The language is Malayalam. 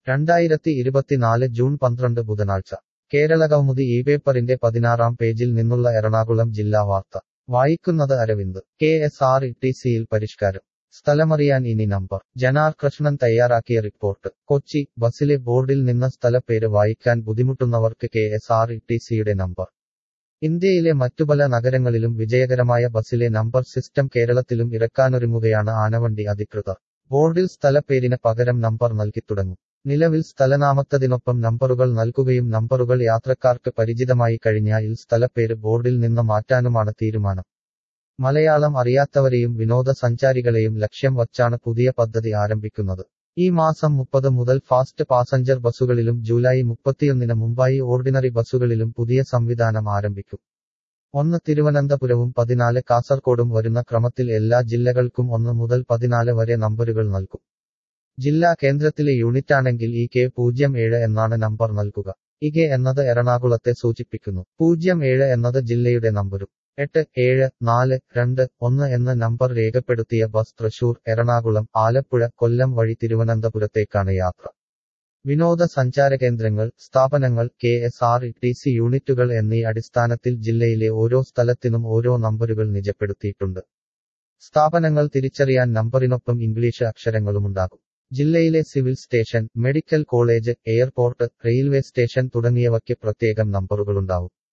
രണ്ടായിരത്തി ഇരുപത്തിനാല് ജൂൺ പന്ത്രണ്ട് ബുധനാഴ്ച കേരളകൗമുദി ഈ പേപ്പറിന്റെ പതിനാറാം പേജിൽ നിന്നുള്ള എറണാകുളം ജില്ലാ വാർത്ത വായിക്കുന്നത് Aravind K S R E T സിയിൽ പരിഷ്കാരം സ്ഥലമറിയാൻ ഇനി നമ്പർ ജനാർ കൃഷ്ണൻ തയ്യാറാക്കിയ റിപ്പോർട്ട് കൊച്ചി ബസിലെ ബോർഡിൽ നിന്ന് സ്ഥലപ്പേര് വായിക്കാൻ ബുദ്ധിമുട്ടുന്നവർക്ക് K S R E T സിയുടെ നമ്പർ ഇന്ത്യയിലെ മറ്റു പല നഗരങ്ങളിലും വിജയകരമായ ബസിലെ നമ്പർ സിസ്റ്റം കേരളത്തിലും ഇറക്കാനൊരുങ്ങുകയാണ് ആനവണ്ടി അധികൃതർ ബോർഡിൽ സ്ഥലപ്പേരിന് പകരം നമ്പർ നൽകിത്തുടങ്ങും നിലവിൽ സ്ഥലനാമത്തതിനൊപ്പം നമ്പറുകൾ നൽകുകയും നമ്പറുകൾ യാത്രക്കാർക്ക് പരിചിതമായി കഴിഞ്ഞാൽ സ്ഥലപ്പേര് ബോർഡിൽ നിന്ന് മാറ്റാനുമാണ് തീരുമാനം മലയാളം അറിയാത്തവരെയും വിനോദസഞ്ചാരികളെയും ലക്ഷ്യം വച്ചാണ് പുതിയ പദ്ധതി ആരംഭിക്കുന്നത് ഈ മാസം മുപ്പത് മുതൽ ഫാസ്റ്റ് പാസഞ്ചർ ബസുകളിലും ജൂലൈ മുപ്പത്തിയൊന്നിന് മുമ്പായി ഓർഡിനറി ബസുകളിലും പുതിയ സംവിധാനം ആരംഭിക്കും ഒന്ന് തിരുവനന്തപുരവും പതിനാല് കാസർകോടും വരുന്ന ക്രമത്തിൽ എല്ലാ ജില്ലകൾക്കും ഒന്ന് മുതൽ പതിനാല് വരെ നമ്പറുകൾ നൽകും ജില്ലാ കേന്ദ്രത്തിലെ യൂണിറ്റാണെങ്കിൽ ഇ കെ പൂജ്യം ഏഴ് എന്നാണ് നമ്പർ നൽകുക ഇകെ എന്നത് എറണാകുളത്തെ സൂചിപ്പിക്കുന്നു പൂജ്യം ഏഴ് എന്നത് ജില്ലയുടെ നമ്പരും എട്ട് ഏഴ് നാല് രണ്ട് ഒന്ന് എന്ന നമ്പർ രേഖപ്പെടുത്തിയ ബസ് തൃശൂർ എറണാകുളം ആലപ്പുഴ കൊല്ലം വഴി തിരുവനന്തപുരത്തേക്കാണ് യാത്ര വിനോദസഞ്ചാര കേന്ദ്രങ്ങൾ സ്ഥാപനങ്ങൾ K S R E T C യൂണിറ്റുകൾ എന്നീ അടിസ്ഥാനത്തിൽ ജില്ലയിലെ ഓരോ സ്ഥലത്തിനും ഓരോ നമ്പറുകൾ നിജപ്പെടുത്തിയിട്ടുണ്ട് സ്ഥാപനങ്ങൾ തിരിച്ചറിയാൻ നമ്പറിനൊപ്പം ഇംഗ്ലീഷ് അക്ഷരങ്ങളുമുണ്ടാകും ജില്ലയിലെ civil station medical college airport railway station തുടങ്ങിയവയ്ക്ക് പ്രത്യേകം നമ്പറുകളുണ്ടാവും